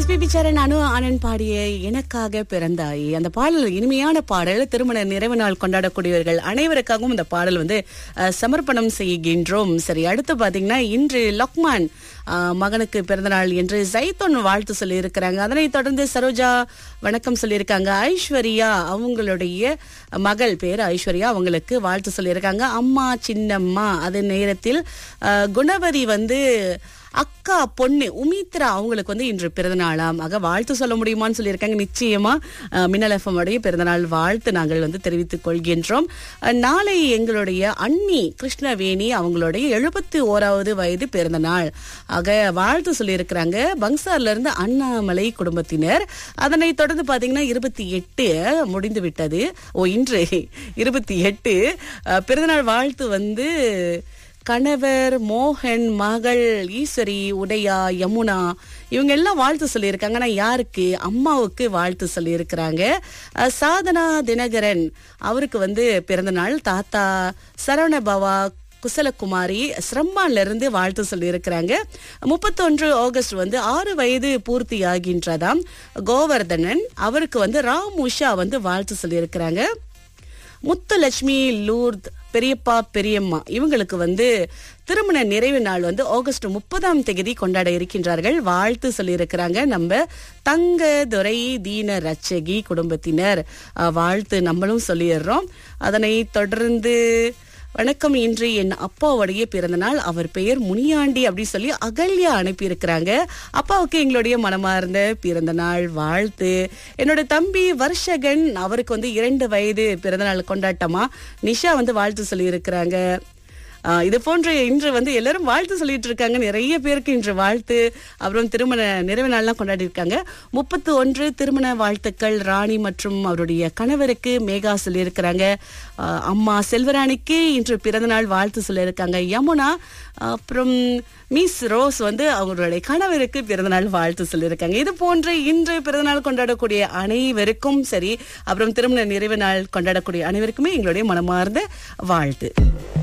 SPB சரண் அனு ஆனந்த் பாடிய எனக்காக பிறந்தாய் அந்த பாடல் இனிமையான பாடல் திருமண நிறைவு நாள் கொண்டாடக்கூடியவர்கள் அனைவருக்காகவும் இந்த பாடல் வந்து அஹ், சமர்ப்பணம் செய்கின்றோம் சரி அடுத்து பாத்தீங்கன்னா இன்று லக்மான் அஹ், மகனுக்கு பிறந்தநாள் என்று ஜைத்தோன் வாழ்த்து சொல்லி இருக்கிறாங்க அதனைத் தொடர்ந்து சரோஜா வணக்கம் சொல்லியிருக்காங்க ஐஸ்வர்யா அவங்களுடைய மகள் பேர் ஐஸ்வர்யா அவங்களுக்கு வாழ்த்து சொல்லியிருக்காங்க அம்மா சின்னம்மா அதே நேரத்தில் அஹ், குணவதி வந்து அக்கா பொண்ணு உமித்ரா அவங்களுக்கு வந்து இன்று பிறந்தநாளாம் ஆக வாழ்த்து சொல்ல முடியுமான்னு சொல்லியிருக்காங்க நிச்சயமா அஹ், மின்னல் எஃப்எம் உடைய பிறந்தநாள் வாழ்த்து நாங்கள் வந்து தெரிவித்துக் கொள்கின்றோம் அஹ், நாளை எங்களுடைய அண்ணி கிருஷ்ணவேணி அவங்களுடைய எழுபத்தி ஓராவது வயது பிறந்த நாள் ஆக வாழ்த்து சொல்லியிருக்கிறாங்க பங்சார்ல இருந்து அண்ணாமலை குடும்பத்தினர் அதனைத் தொடர்ந்து பாத்தீங்கன்னா இருபத்தி எட்டு முடிந்து விட்டது ஓ இன்று இருபத்தி எட்டு அஹ், பிறந்தநாள் வாழ்த்து வந்து கணவர் மோகன் மகள் ஈஸ்வரி உதயா யமுனா இவங்க எல்லாம் வாழ்த்து சொல்லியிருக்காங்க ஆனா யாருக்கு அம்மாவுக்கு வாழ்த்து சொல்லியிருக்கிறாங்க அஹ், சாதனா தினகரன் அவருக்கு வந்து பிறந்த நாள் தாத்தா சரவணபவா குசலகுமாரி சிரம்மான்ல இருந்து வாழ்த்து சொல்லியிருக்கிறாங்க முப்பத்தொன்று ஆகஸ்ட் வந்து ஆறு வயது பூர்த்தி ஆகின்றதாம் கோவர்தனன் அவருக்கு வந்து ராம் உஷா வந்து வாழ்த்து சொல்லியிருக்கிறாங்க முத்துலட்சுமி லூர்த் பெரியப்பா பெரியம்மா இவங்களுக்கு வந்து திருமண நிறைவு நாள் வந்து ஆகஸ்ட் முப்பதாம் தேதி கொண்டாட இருக்கின்றார்கள் வாழ்த்து சொல்லியிருக்கிறாங்க நம்ம தங்க துரை தீன ரச்சகி குடும்பத்தினர் அஹ், வாழ்த்து நம்மளும் சொல்லிடுறோம் அதனை தொடர்ந்து வணக்கம் இன்று என் அப்பாவுடைய பிறந்தநாள் அவர் பெயர் முனியாண்டி அப்படி சொல்லி அகல்யா அனுப்பியிருக்கிறாங்க அப்பாவுக்கு எங்களுடைய மனமார்ந்த பிறந்த நாள் வாழ்த்து என்னோட தம்பி வர்ஷகன் அவருக்கு வந்து இரண்டு வயது பிறந்தநாள் கொண்டாட்டமா நிஷா வந்து வாழ்த்து சொல்லியிருக்கிறாங்க ஆஹ் இது போன்ற இன்று வந்து எல்லாரும் வாழ்த்து சொல்லிட்டு இருக்காங்க நிறைய பேருக்கு இன்று வாழ்த்து அப்புறம் திருமண நிறைவு நாள்லாம் கொண்டாடி இருக்காங்க முப்பத்து ஒன்று திருமண வாழ்த்துக்கள் ராணி மற்றும் அவருடைய கணவருக்கு மேகா சொல்லியிருக்கிறாங்க ஆஹ் அம்மா செல்வராணிக்கு இன்று பிறந்தநாள் வாழ்த்து சொல்லியிருக்காங்க யமுனா அப்புறம் மிஸ் ரோஸ் வந்து அவங்களுடைய கணவருக்கு பிறந்தநாள் வாழ்த்து சொல்லியிருக்காங்க இது போன்ற இன்று பிறந்தநாள் கொண்டாடக்கூடிய அனைவருக்கும் சரி அப்புறம் திருமண நிறைவு நாள் கொண்டாடக்கூடிய அனைவருக்குமே எங்களுடைய மனமார்ந்த வாழ்த்து